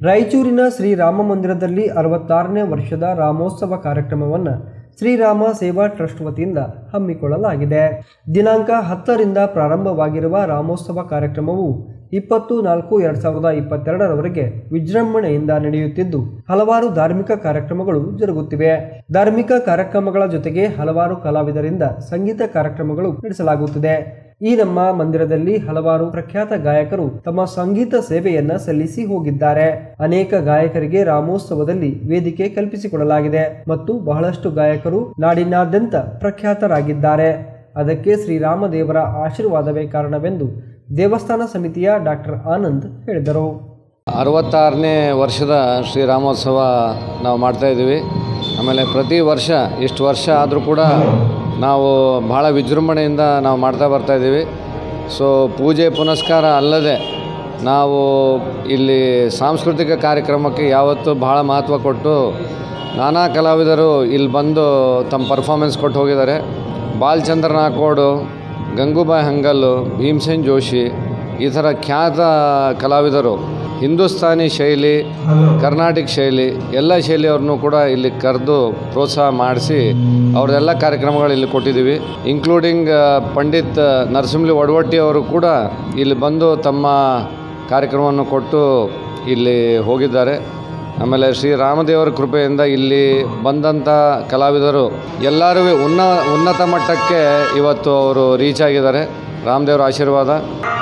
ರಾಯಚೂರಿನ ಶ್ರೀರಾಮ ಮಂದಿರದಲ್ಲಿ ಅರವತ್ತಾರನೇ ವರ್ಷದ ರಾಮೋತ್ಸವ ಕಾರ್ಯಕ್ರಮವನ್ನು ಶ್ರೀರಾಮ ಸೇವಾ ಟ್ರಸ್ಟ್ ವತಿಯಿಂದ ಹಮ್ಮಿಕೊಳ್ಳಲಾಗಿದೆ ದಿನಾಂಕ ಹತ್ತರಿಂದ ಪ್ರಾರಂಭವಾಗಿರುವ ರಾಮೋತ್ಸವ ಕಾರ್ಯಕ್ರಮವು ಇಪ್ಪತ್ತು ನಾಲ್ಕು ಎರಡ್ ಸಾವಿರದ ಇಪ್ಪತ್ತೆರಡರವರೆಗೆ ವಿಜೃಂಭಣೆಯಿಂದ ನಡೆಯುತ್ತಿದ್ದು ಹಲವಾರು ಧಾರ್ಮಿಕ ಕಾರ್ಯಕ್ರಮಗಳು ಜರುಗುತ್ತಿವೆ ಧಾರ್ಮಿಕ ಕಾರ್ಯಕ್ರಮಗಳ ಜೊತೆಗೆ ಹಲವಾರು ಕಲಾವಿದರಿಂದ ಸಂಗೀತ ಕಾರ್ಯಕ್ರಮಗಳು ನಡೆಸಲಾಗುತ್ತಿದೆ ಈ ನಮ್ಮ ಮಂದಿರದಲ್ಲಿ ಹಲವಾರು ಪ್ರಖ್ಯಾತ ಗಾಯಕರು ತಮ್ಮ ಸಂಗೀತ ಸೇವೆಯನ್ನ ಸಲ್ಲಿಸಿ ಹೋಗಿದ್ದಾರೆ ಅನೇಕ ಗಾಯಕರಿಗೆ ರಾಮೋತ್ಸವದಲ್ಲಿ ವೇದಿಕೆ ಕಲ್ಪಿಸಿಕೊಡಲಾಗಿದೆ ಮತ್ತು ಬಹಳಷ್ಟು ಗಾಯಕರು ನಾಡಿನಾದ್ಯಂತ ಪ್ರಖ್ಯಾತರಾಗಿದ್ದಾರೆ ಅದಕ್ಕೆ ಶ್ರೀರಾಮದೇವರ ಆಶೀರ್ವಾದವೇ ಕಾರಣವೆಂದು ದೇವಸ್ಥಾನ ಸಮಿತಿಯ ಡಾಕ್ಟರ್ ಆನಂದ್ ಹೇಳಿದರು ಅರವತ್ತಾರನೇ ವರ್ಷದ ಶ್ರೀರಾಮೋತ್ಸವ ನಾವು ಮಾಡ್ತಾಯಿದ್ದೀವಿ ಆಮೇಲೆ ಪ್ರತಿ ವರ್ಷ ಇಷ್ಟು ವರ್ಷ ಆದರೂ ಕೂಡ ನಾವು ಭಾಳ ವಿಜೃಂಭಣೆಯಿಂದ ನಾವು ಮಾಡ್ತಾ ಬರ್ತಾಯಿದ್ದೀವಿ ಸೊ ಪೂಜೆ ಪುನಸ್ಕಾರ ಅಲ್ಲದೆ ನಾವು ಇಲ್ಲಿ ಸಾಂಸ್ಕೃತಿಕ ಕಾರ್ಯಕ್ರಮಕ್ಕೆ ಯಾವತ್ತೂ ಭಾಳ ಮಹತ್ವ ಕೊಟ್ಟು ನಾನಾ ಕಲಾವಿದರು ಇಲ್ಲಿ ಬಂದು ತಮ್ಮ ಪರ್ಫಾಮೆನ್ಸ್ ಕೊಟ್ಟು ಹೋಗಿದ್ದಾರೆ ಬಾಲ್ಚಂದ್ರ ನಾಕೋಡು ಗಂಗೂಬಾಯಿ ಹಂಗಲ್ಲು ಭೀಮಸೇನ್ ಜೋಶಿ ಈ ಥರ ಖ್ಯಾತ ಕಲಾವಿದರು ಹಿಂದೂಸ್ತಾನಿ ಶೈಲಿ ಕರ್ನಾಟಕ ಶೈಲಿ ಎಲ್ಲ ಶೈಲಿಯವ್ರನ್ನೂ ಕೂಡ ಇಲ್ಲಿ ಕರೆದು ಪ್ರೋತ್ಸಾಹ ಮಾಡಿಸಿ ಅವ್ರದ್ದೆಲ್ಲ ಕಾರ್ಯಕ್ರಮಗಳು ಇಲ್ಲಿ ಕೊಟ್ಟಿದ್ದೀವಿ ಇನ್ಕ್ಲೂಡಿಂಗ್ ಪಂಡಿತ್ ನರಸಿಂಹಲಿ ಒಡವಟ್ಟಿ ಅವರು ಕೂಡ ಇಲ್ಲಿ ಬಂದು ತಮ್ಮ ಕಾರ್ಯಕ್ರಮವನ್ನು ಕೊಟ್ಟು ಇಲ್ಲಿ ಹೋಗಿದ್ದಾರೆ ಆಮೇಲೆ ಶ್ರೀ ರಾಮದೇವರ ಕೃಪೆಯಿಂದ ಇಲ್ಲಿ ಬಂದಂಥ ಕಲಾವಿದರು ಎಲ್ಲರೂ ಉನ್ನ ಉನ್ನತ ಮಟ್ಟಕ್ಕೆ ಇವತ್ತು ಅವರು ರೀಚ್ ಆಗಿದ್ದಾರೆ ರಾಮದೇವರ ಆಶೀರ್ವಾದ